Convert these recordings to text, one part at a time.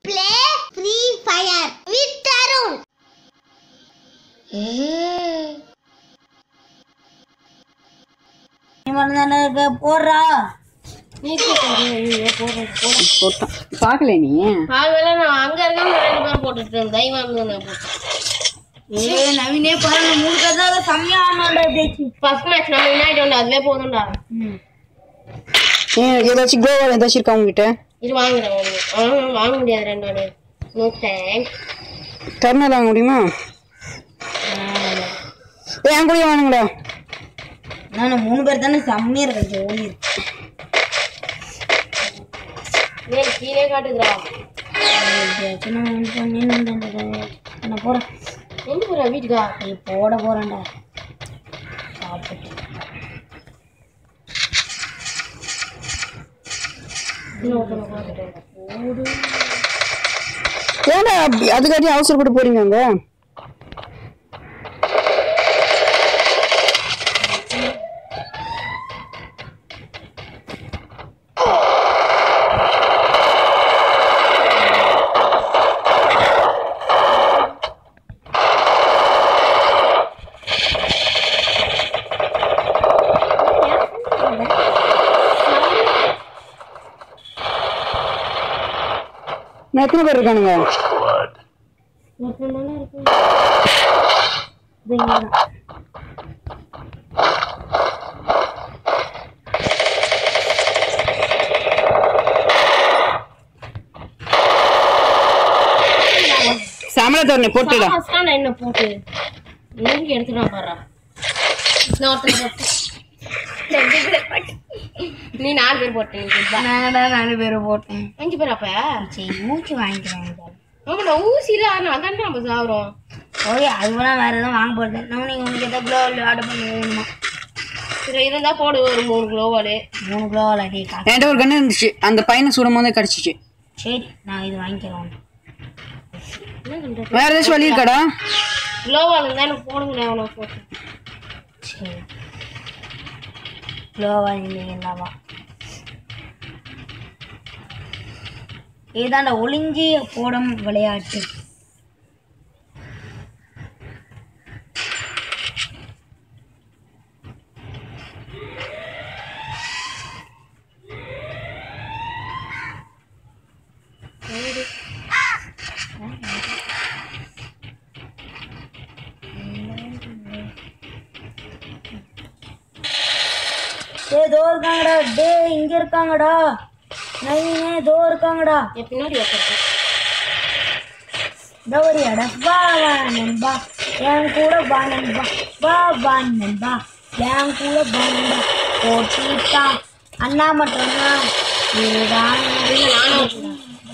play Free Fire with Tarun. போடுறா போட்டான் பார்க்கல நீ ஆகல நான் அங்க இருக்க ரெண்டு பேரும் போட்டுட்டு இருந்தேன் இவன் வந்து நான் போட்டேன் ஏ நவீனே பாருங்க மூணு பேர் தான் செம்மையா ஆனாண்டா பேச்சு ஃபர்ஸ்ட் மேட்ச் நம்ம யுனைட் உண்டு அதுவே போதும்டா ஏன் ஏதாச்சும் கோவா ஏதாச்சும் இருக்கா உங்ககிட்ட இது வாங்குறேன் ஒன்று ஆ வாங்க முடியாது ரெண்டோட நோ தேங்க்ஸ் கருணால வாங்க முடியுமா ஏ என் கூட வாங்குங்கடா நான் மூணு பேர் தானே செம்மையா இருக்கு ஓடி இருக்கு ஏன் கீழே காட்டுதுடா நான் போறேன் எங்க போற வீட்டுக்கா நீ போட போறேன்டா சாப்பிட்டு ஏன்டா அப்படி- அதுக்காட்டி அவசரப்பட்டு போறீங்க அங்க நான் எத்தனை பேர் இருக்கானுங்க சாமல தோரணை போட்டுடா ஃபர்ஸ்ட் என்ன போட்டு நீங்க எடுத்துட்டு பாரு நான் ஒருத்தன் போட்டேன். ரெண்டு பேர் போட்டேன். நீ நாலு பேர் போட்டேன் நானடா நாலு பேரை போட்டேன் அஞ்சு பேர் அப்ப சரி மூச்சு வாங்கிக்கிறேன் ஆமாடா ஊசியில அதான் நம்ம சாப்பிடுறோம் ஓகே அதுவெல்லாம் வேற எதுவும் வாங்க போறது நம்ம நீங்க உங்களுக்கு எதாவது கிலோ ஆர்டர் பண்ணி வேணுமா சரி இருந்தா போடு ஒரு மூணு கிலோவாடு மூணு கிலோ இல்லாட்டி காசு என்கிட்ட ஒரு கண்ணு இருந்துச்சு அந்த பையனை சுடும் போதே கிடச்சிச்சு சரி நான் இது வாங்கிக்கிறேன் என்ன பண்றது வேற ஏதாச்சும் வழி இருக்காடா கிலோவால் இருந்தா எனக்கு போடுங்க அவனை போட்டு சரி கிலோவா நீங்கள் என்னவா ஏதாண்டா ஒளிஞ்சி போடும் விளையாட்டு டே தோ இருக்காங்கடா டே இங்க இருக்காங்கடா நவீனே தோ இருக்காங்கடா என் பின்னாடி வைக்கிறேன் தவறியாடா வா வா நண்பா என் கூட வா நண்பா வா வா நண்பா என் கூட வா நண்பா போட்டிட்டா அண்ணா மட்டும்தான் இதுதான் நானும்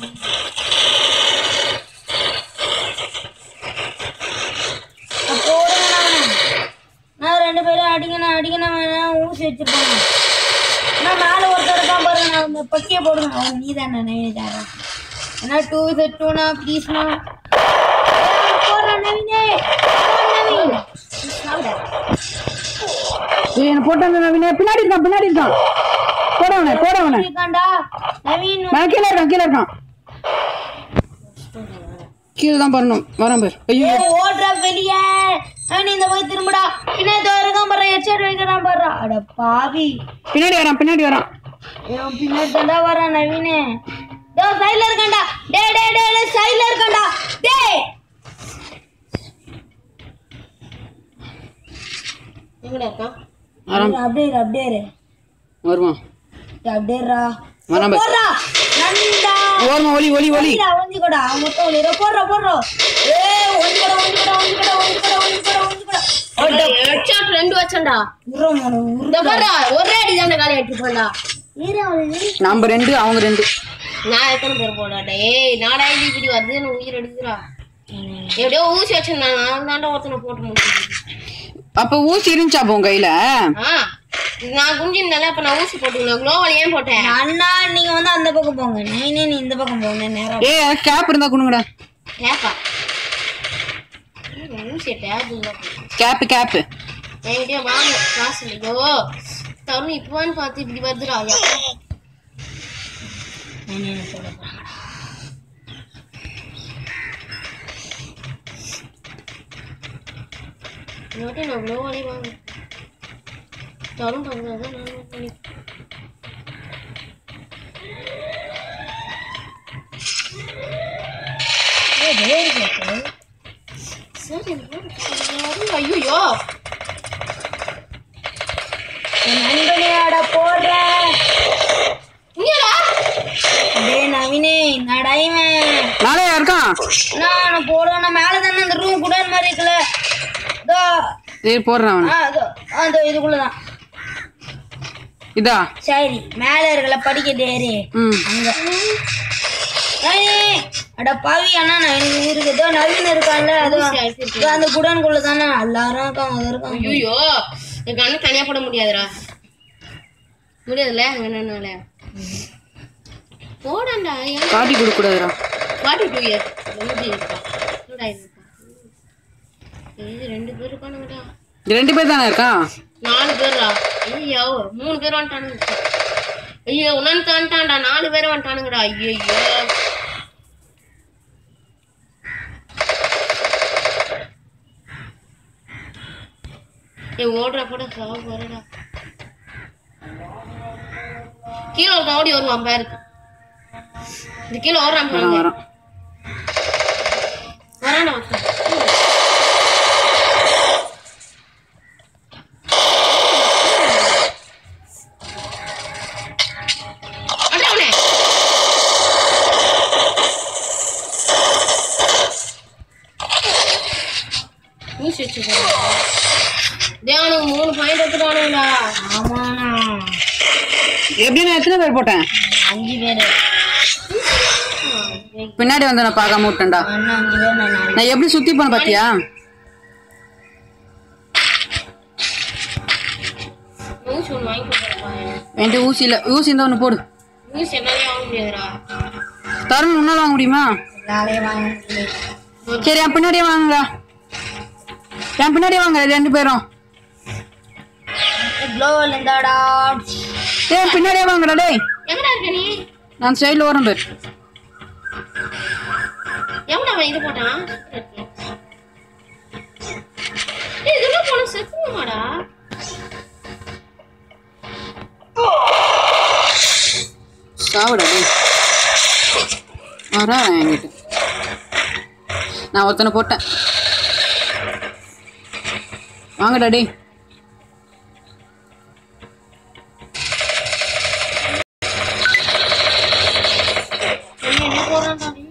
போடுங்க நான் ரெண்டு பேரும் அடிக்கணும் அடிக்கணும் வேணாம் ஊசி வச்சிருப்பாங்க நான் மேலே ஒருத்தர் இருக்கான் பாருங்க நான் அந்த பக்கிய போடுங்க அவன் நீ தானே நவீனே ஏன்னா டூ வித் டூனா ப்ளீஸ்ண்ணா போடுறேன் நவீனே போடு நவீன் ஏய் என்ன போட்டாங்க நவீனே பின்னாடி இருக்கான் பின்னாடி இருக்கான் போடவனே போடவனே இருக்கான்டா நவீன் நான் கீழே இருக்கான் கீழே இருக்கான் கீழே தான் பண்ணணும் வரேன் பேர் ஐயோ ஏய், ஓடுறா வெளியே நவீன் இந்த போய் திரும்புடா பின்னாடி இதோ இருக்கான் பாரு ஹெட்செட் வைக்கிறான் பாரு அட பாவி பின்னாடி வரான் பின்னாடி வரான் இவன் பின்னாடி தாண்டா வரான் நவீனே டோ சைடுல இருக்கான்டா டேய் டேய் டேய் டேய் சைடுல இருக்கான்டா டேய் எங்கடா இருக்கான் வரான் அப்படியே இரு, அப்படியே இரு. வருவான் டேய், அப்படியே இருடா. வரான் பேர் போடுறா நண்டா ஓரமா ஒலி ஒலி ஒலி ஒளிடா, ஒளிஞ்சுக்கோடா அவன் மொத்தம் ஒளிரா போடுறா போடுறா ஏய் ஒளிஞ்சுக்கோடா ஒளிஞ்சுக்கோடா ஒளிஞ்சுக்கோடா ஒளிஞ்சுக்கோடா ஒளிஞ்சுக்கோடா ஒளிஞ்சுக்கோடா ஹெட்ஷாட் ரெண்டு வச்சேன்டா உர்றா மோனு உரு இந்த பாரு ஒரே அடி தான் காலி எடுத்து போடா ஏறு அவளை ஏறு. நம்ம ரெண்டு அவங்க ரெண்டு நான் எத்தனை பேர் போடா டேய் நாடா இது இப்படி வந்து எனக்கு உயிர் எடுக்குறா எப்படியோ ஊசி வச்சிருந்தான் நான் தாண்டா ஒருத்தனை போட்டு முடிச்சு அப்ப ஊசி இருந்துச்சா அப்போ உன் கையில ஆ நான் குஞ்சிருந்தால அப்ப நான் ஊசி போட்டுக்கணும் குளோவல் ஏன் போட்டேன் அண்ணா நீங்க வந்து அந்த பக்கம் போங்க நைனே நீ இந்த பக்கம் போங்க நேரம் ஏ கேப் இருந்தா கொடுங்கடா கேப்பா ஊசி டேப் இல்லை கேப் கேப் என்கிட்டயே வாங்க காசு இல்லையோ தருண் இப்போன்னு பார்த்து இப்படி வருதுடா ஐயா நைனே சொல்ல போறாங்க இந்த வாட்டி நான் இவ்வளோ வழி வாங்க தரும் பண்ணுறது நான் பண்ணி சார் எனக்கு ஐயோ நண்பனையாட போடுறேன் இங்கடா டேய் நவீனே என்னடா இவன் நாளையா இருக்கான் நான் போடுவேன் நான் மேலே தானே அந்த ரூம் கூட மாதிரி இருக்குல்ல இதோ சரி போடுறேன் அவனை ஆ இதோ ஆ, இதோ இதுக்குள்ளதான் இதா சரி மேலே இருக்கல படிக்கட்டு ஏறி ம் அங்க ஏய், அட பாவி அண்ணா நான் எனக்கு இருக்கு இதோ நவீன் இருக்கான்ல அதோ இதோ அந்த குடனுக்குள்ள தானே எல்லாரும் இருக்காங்க அது இருக்காங்க ஐயோ என் கண்ணு தனியாக போட முடியாதுடா முடியாதுல்ல வேணும்னால போடண்டா ஏன் காட்டி கொடுக்கூடாதுடா ஃபார்ட்டி டூ இயர்ஸ் ரெண்டு இருக்கா என்னடா இதுப்பா இது ரெண்டு பேர் இருக்கானுங்கடா இது ரெண்டு பேர் தானே இருக்கான் நாலு பேர்டா ஐயோ மூணு பேர் வந்துட்டானுங்க ஐயோ உனக்கு வந்துட்டான்டா நாலு பேர் வந்துட்டானுங்கடா ஐயோ ஏய் ஓடுறா கூட சாவு போறடா கீழே ஒரு ஓடி வருவான் பேருக்கு இந்த கீழே ஓடுறான் வரான் பாருங்க வரான் வரான்டா ஒருத்தன். அடா அவனே. ஊசி வச்சுக்கோங்க. டேய், அவனுக்கு மூணு பாயிண்ட் எடுத்துட்டானுங்களா ஆமாண்ணா எப்படி நான் எத்தனை பேர் போட்டேன் அஞ்சு பேர் பின்னாடி வந்து நான் பார்க்காம விட்டேன்டா அண்ணா அஞ்சு பேர் நான் நாலு நான் எப்படி சுத்தி போன பாத்தியா ஊசி ஒன்று வாங்கி கொடுத்துருப்பா என்கிட்ட ஊசி இல்ல ஊசி இருந்தா ஒன்று போடு ஊசி என்னாலே வாங்க முடியாதுடா தரணும் முன்னால வாங்க முடியுமா நாளே வாங்க முடியல. சரி என் பின்னாடியே வாங்குடா என் பின்னாடியே வாங்க ரெண்டு பேரும் க்ளோவல் இருந்தாடா ஏய் பின்னாடியே வாங்கடா டேய் எங்கடா இருக்க நீ நான் சைடில் வரேன் பேர் எவனா அவன் இது போட்டான் ஏய், இதுல போன செத்துமாடா சாவுடா டேய் வரா என்கிட்ட நான் ஒருத்தனை போட்டேன் வாங்கடா டேய் என்ன என்ன போறான்டா நீ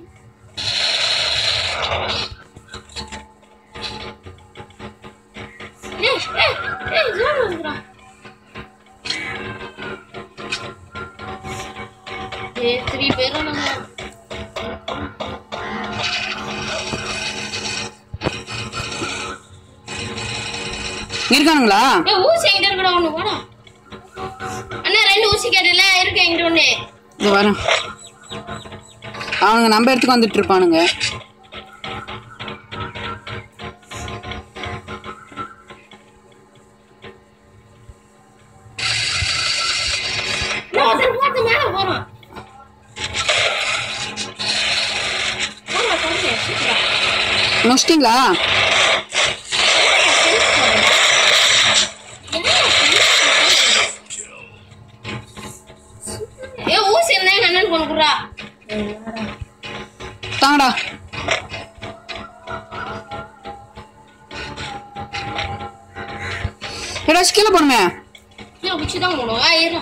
ஏய் ஏய் ஏய் ஜோன் வந்துடா ஏய் த்ரீ பேர் நம்ம இருக்கானுங்களா ஏய் ஊசி எங்கிட்ட இருக்கடா ஒண்ணு போடா அண்ணா ரெண்டு ஊசி கேட்டல இருக்கு எங்கிட்ட ஒண்ணு இது வரேன் அவனுங்க நம்ம இடத்துக்கு வந்துட்டு இருப்பானுங்க நான் ஒருத்தர் போட்டு மேல போறோம் போடா, போடுங்க, சீக்கிரம். முடிச்சிட்டிங்களா ஏ ஊசி இருந்தா எங்க அண்ணன் கொண்டு குடுறா தாங்கடா ஏடாச்சும் கீழே போடுமே கீழே குச்சி தான் போடும் ஆ ஏறா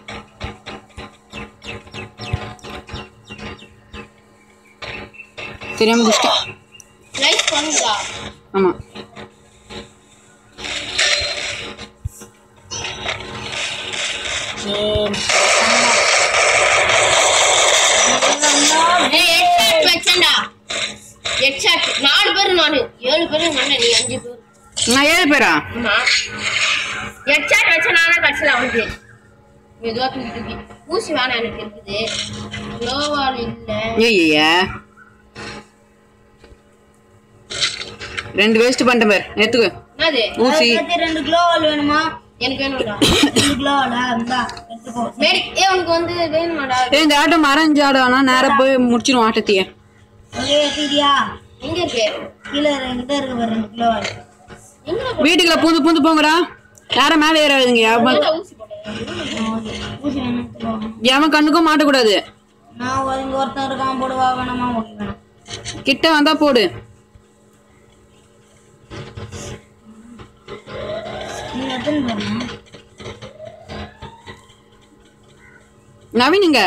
தெரியாம குடிச்சிட்டேன் லைட் பண்ணுடா ஆமா ஏய் ஹெட்ஷாட் வச்சேன்டா ஹெட்ஷாட் நாலு பேர் நானு ஏழு பேர் எங்க அண்ணன் நீ அஞ்சு பேர் நான் ஏழு பேரா ஆமா ஹெட்ஷாட் வச்ச நானே கட்சியில் அவனுக்கு மெதுவா தூக்கி தூக்கி ஊசி வேணாம் எனக்கு இருக்குது லோவால் இல்லை ஐய ரெண்டு வேஸ்ட் பண்ணிட்டேன் பேர் எடுத்துக்கோ என்னது ஊசி அதுக்கு ரெண்டு க்ளோவல் வேணுமா எனக்கு வேணும்டா ரெண்டு க்ளோவலா இருந்தா எடுத்துக்கோ மேடி ஏ உனக்கு வந்து வேணுமாடா ஏய், இந்த ஆட்டம் மறைஞ்சு ஆடுவானா நேரா போய் முடிச்சிடும் ஆட்டத்தையே ஒரே எடுத்துக்கிட்டியா எங்க இருக்கு கீழே எங்கிட்ட இருக்கு பாரு ரெண்டு க்ளோவல் வீட்டுக்குள்ள பூந்து பூந்து போங்கடா யாரும் மேலே ஏறாதுங்க எவன் ஊசி போட்டேன் ஊசி வேணும் எடுத்துட்டு வாங்க. எவன் கண்ணுக்கும் மாட்டக்கூடாது நான் ஒரு- இங்க ஒருத்தன் இருக்கான் போடுவா வேணாமா ஓகே வேணாம் கிட்ட வந்தா போடு நீங்க எத்தனை பேருண்ணா நவீனுங்க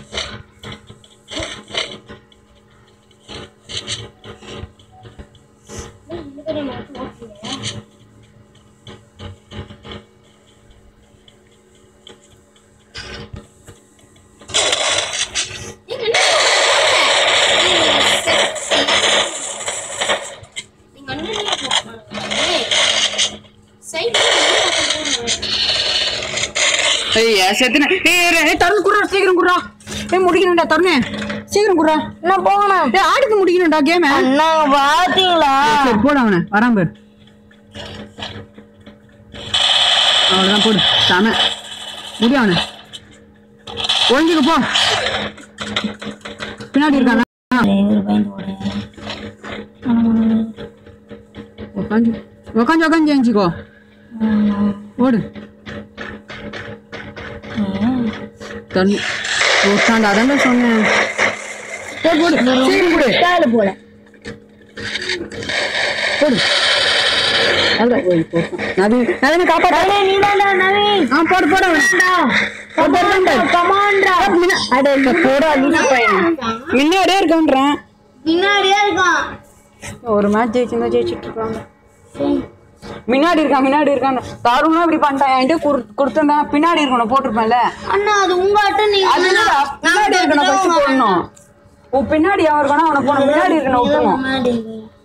நீங்க அண்ணன் சைடு ஐயா செத்துன ஏய் ஏய், ஏய் தருண் குடுறா சீக்கிரம் குடுறா ஏய் முடிக்கணும்டா தருணே சீக்கிரம் குடுறா நான் போகணும் ஏய் ஆடுக்கு முடிக்கணும்டா கேம அண்ணா பாத்தீங்களா சரி போடு அவனை வரான் பேர் அவ்வளோதான் போடு சாம முடி அவனை ஒழிஞ்சுக்க போ பின்னாடி இருக்கானா இவரு பயந்து போடு உட்காந்து உட்காந்து உட்காந்து எழுஞ்சிக்கோ ஓடு தண்ணி உட்காந்து அதான் சொன்னேன் போடு போடு சீக்கிரம் போடு காலு போல போடு அதான் ஓய் போட்டான் நவீன் நவீனை காப்பாற்ற நீ தான்டா நவீன் ஆ போடு போடு அவனை கமாண்டா அட இந்த போடா லூசு பையன் முன்னாடியே இருக்கன்றேன் பின்னாடியே இருக்கான் ஒரு மேட்ச் ஜெயிச்சிருந்தா ஜெயிச்சுட்டு இருக்காங்க முன்னாடி இருக்கான் முன்னாடி இருக்கான் தாருணா இப்படி பண்ணிட்டான் என்கிட்ட குடு- கொடுத்திருந்தான் பின்னாடி இருக்கணும் போட்டிருப்பேன்ல அண்ணா அது உங்க ஆட்டம் நீங்க அதுதான் பின்னாடி இருக்கணும் ஃபர்ஸ்ட் போடணும் உன் பின்னாடி அவன் இருக்கானா அவனை போன முன்னாடி இருக்கணும் விட்டுணும் முன்னாடி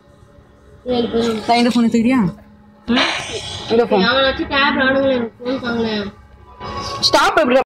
இந்த ஃபோன் தெரியா இந்த ஃபோன் அவனை வச்சு டேப் ஆடுங்களேன் ஃபோன் தாங்களேன் ஸ்டாப் எப்படி